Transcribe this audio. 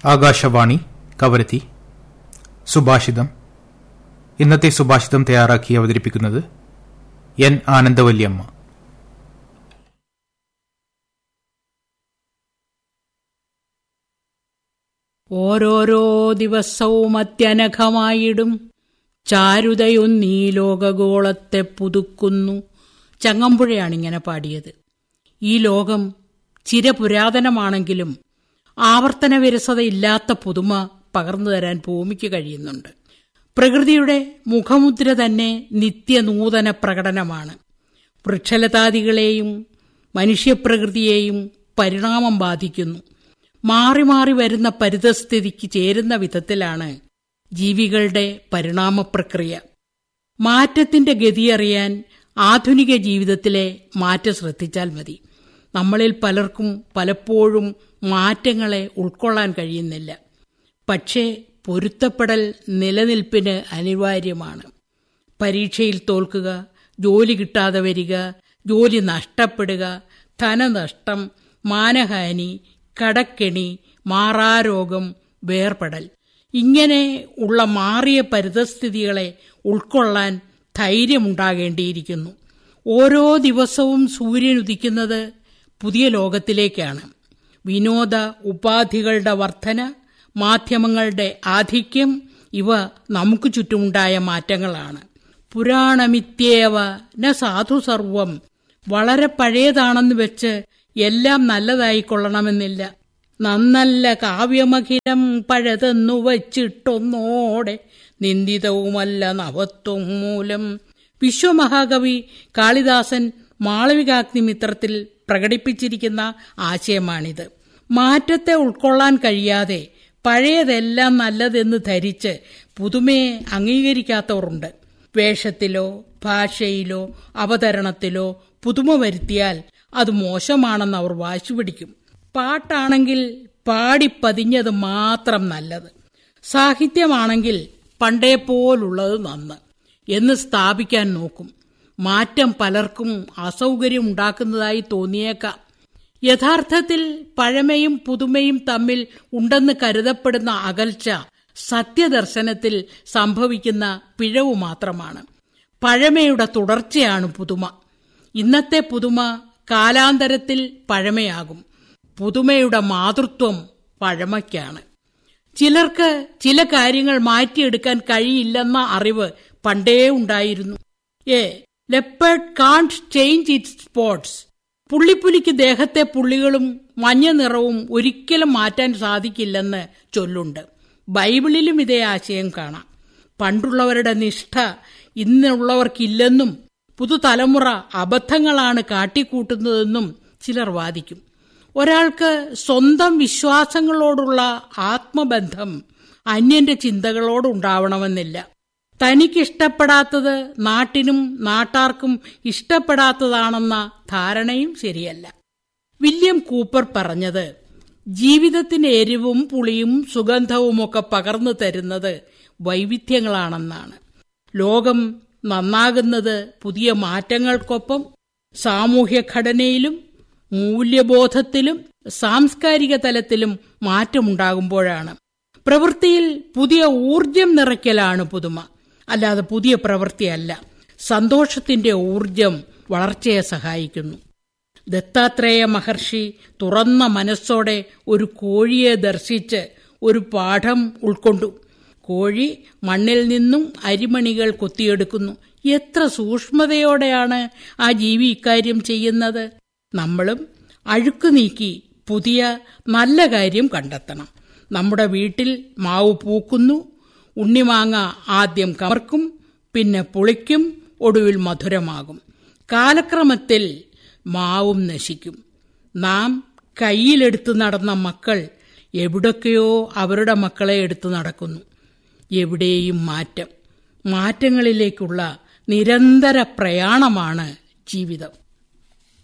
ആകാശവാണി കവരത്തി സുഭാഷിതം ഇന്നത്തെ സുഭാഷിതം തയ്യാറാക്കി അവതരിപ്പിക്കുന്നത് എൻ ആനന്ദവല്യമ്മ ഓരോരോ ദിവസവും അത്യനഘമായിടും ചാരുതയൊന്നീ ലോകഗോളത്തെ പുതുക്കുന്നു ചങ്ങമ്പുഴയാണ് ഇങ്ങനെ പാടിയത് ഈ ലോകം ചിരപുരാതനമാണെങ്കിലും ആവർത്തന വിരസതയില്ലാത്ത പുതുമ പകർന്നു തരാൻ ഭൂമിക്ക് കഴിയുന്നുണ്ട് പ്രകൃതിയുടെ മുഖമുദ്ര തന്നെ നിത്യനൂതന പ്രകടനമാണ് വൃക്ഷലതാദികളെയും മനുഷ്യപ്രകൃതിയെയും പരിണാമം ബാധിക്കുന്നു മാറി മാറി വരുന്ന പരിതസ്ഥിതിക്ക് ചേരുന്ന വിധത്തിലാണ് ജീവികളുടെ പരിണാമ പ്രക്രിയ മാറ്റത്തിന്റെ ഗതിയറിയാൻ ആധുനിക ജീവിതത്തിലെ മാറ്റം ശ്രദ്ധിച്ചാൽ മതി നമ്മളിൽ പലർക്കും പലപ്പോഴും മാറ്റങ്ങളെ ഉൾക്കൊള്ളാൻ കഴിയുന്നില്ല പക്ഷേ പൊരുത്തപ്പെടൽ നിലനിൽപ്പിന് അനിവാര്യമാണ് പരീക്ഷയിൽ തോൽക്കുക ജോലി കിട്ടാതെ വരിക ജോലി നഷ്ടപ്പെടുക ധനനഷ്ടം മാനഹാനി കടക്കെണി മാറാരോഗം വേർപെടൽ ഇങ്ങനെ ഉള്ള മാറിയ പരിതസ്ഥിതികളെ ഉൾക്കൊള്ളാൻ ധൈര്യമുണ്ടാകേണ്ടിയിരിക്കുന്നു ഓരോ ദിവസവും സൂര്യൻ ഉദിക്കുന്നത് പുതിയ ലോകത്തിലേക്കാണ് വിനോദ ഉപാധികളുടെ വർധന മാധ്യമങ്ങളുടെ ആധിക്യം ഇവ നമുക്ക് ചുറ്റുമുണ്ടായ മാറ്റങ്ങളാണ് പുരാണമിത്യേവ ന സാധു സർവം വളരെ പഴയതാണെന്ന് വെച്ച് എല്ലാം നല്ലതായിക്കൊള്ളണമെന്നില്ല നന്നല്ല കാവ്യമഖിലം പഴതെന്നു വച്ചിട്ടൊന്നോടെ നിന്ദിതവുമല്ല നവത്വം മൂലം വിശ്വമഹാകവി കാളിദാസൻ മാളവികാഗ്നിമിത്രത്തിൽ പ്രകടിപ്പിച്ചിരിക്കുന്ന ആശയമാണിത് മാറ്റത്തെ ഉൾക്കൊള്ളാൻ കഴിയാതെ പഴയതെല്ലാം നല്ലതെന്ന് ധരിച്ച് പുതുമയെ അംഗീകരിക്കാത്തവരുണ്ട് വേഷത്തിലോ ഭാഷയിലോ അവതരണത്തിലോ പുതുമ വരുത്തിയാൽ അത് മോശമാണെന്ന് അവർ വാശി പിടിക്കും പാട്ടാണെങ്കിൽ പാടിപ്പതിഞ്ഞത് മാത്രം നല്ലത് സാഹിത്യമാണെങ്കിൽ പണ്ടേ പോലുള്ളത് നന്ന് എന്ന് സ്ഥാപിക്കാൻ നോക്കും മാറ്റം പലർക്കും അസൗകര്യം ഉണ്ടാക്കുന്നതായി തോന്നിയേക്കാം യഥാർത്ഥത്തിൽ പഴമയും പുതുമയും തമ്മിൽ ഉണ്ടെന്ന് കരുതപ്പെടുന്ന അകൽച്ച സത്യദർശനത്തിൽ സംഭവിക്കുന്ന പിഴവ് മാത്രമാണ് പഴമയുടെ തുടർച്ചയാണ് പുതുമ ഇന്നത്തെ പുതുമ കാലാന്തരത്തിൽ പഴമയാകും പുതുമയുടെ മാതൃത്വം പഴമയ്ക്കാണ് ചിലർക്ക് ചില കാര്യങ്ങൾ മാറ്റിയെടുക്കാൻ കഴിയില്ലെന്ന അറിവ് പണ്ടേ ഉണ്ടായിരുന്നു a leopard can't change it spots പുള്ളിപ്പുലിക്ക് ദേഹത്തെ പുള്ളികളും മഞ്ഞ നിറവും ഒരിക്കലും മാറ്റാൻ സാധിക്കില്ലെന്ന് ചൊല്ലുണ്ട് ബൈബിളിലും ഇതേ ആശയം കാണാം പണ്ടുള്ളവരുടെ നിഷ്ഠ ഇന്നുള്ളവർക്കില്ലെന്നും പുതുതലമുറ അബദ്ധങ്ങളാണ് കാട്ടിക്കൂട്ടുന്നതെന്നും ചിലർ വാദിക്കും ഒരാൾക്ക് സ്വന്തം വിശ്വാസങ്ങളോടുള്ള ആത്മബന്ധം അന്യന്റെ ചിന്തകളോടുണ്ടാവണമെന്നില്ല തനിക്കിഷ്ടപ്പെടാത്തത് നാട്ടിനും നാട്ടാർക്കും ഇഷ്ടപ്പെടാത്തതാണെന്ന ധാരണയും ശരിയല്ല വില്യം കൂപ്പർ പറഞ്ഞത് ജീവിതത്തിന് എരിവും പുളിയും സുഗന്ധവുമൊക്കെ പകർന്നു തരുന്നത് വൈവിധ്യങ്ങളാണെന്നാണ് ലോകം നന്നാകുന്നത് പുതിയ മാറ്റങ്ങൾക്കൊപ്പം സാമൂഹ്യ ഘടനയിലും മൂല്യബോധത്തിലും സാംസ്കാരിക തലത്തിലും മാറ്റമുണ്ടാകുമ്പോഴാണ് പ്രവൃത്തിയിൽ പുതിയ ഊർജം നിറയ്ക്കലാണ് പുതുമ അല്ലാതെ പുതിയ പ്രവൃത്തിയല്ല സന്തോഷത്തിന്റെ ഊർജം വളർച്ചയെ സഹായിക്കുന്നു ദത്താത്രേയ മഹർഷി തുറന്ന മനസ്സോടെ ഒരു കോഴിയെ ദർശിച്ച് ഒരു പാഠം ഉൾക്കൊണ്ടു കോഴി മണ്ണിൽ നിന്നും അരിമണികൾ കൊത്തിയെടുക്കുന്നു എത്ര സൂക്ഷ്മതയോടെയാണ് ആ ജീവി ഇക്കാര്യം ചെയ്യുന്നത് നമ്മളും അഴുക്ക് നീക്കി പുതിയ നല്ല കാര്യം കണ്ടെത്തണം നമ്മുടെ വീട്ടിൽ മാവ് പൂക്കുന്നു ഉണ്ണിമാങ്ങ ആദ്യം കമർക്കും പിന്നെ പുളിക്കും ഒടുവിൽ മധുരമാകും കാലക്രമത്തിൽ മാവും നശിക്കും നാം കയ്യിലെടുത്തു നടന്ന മക്കൾ എവിടൊക്കെയോ അവരുടെ മക്കളെ എടുത്തു നടക്കുന്നു എവിടെയും മാറ്റം മാറ്റങ്ങളിലേക്കുള്ള നിരന്തര പ്രയാണമാണ് ജീവിതം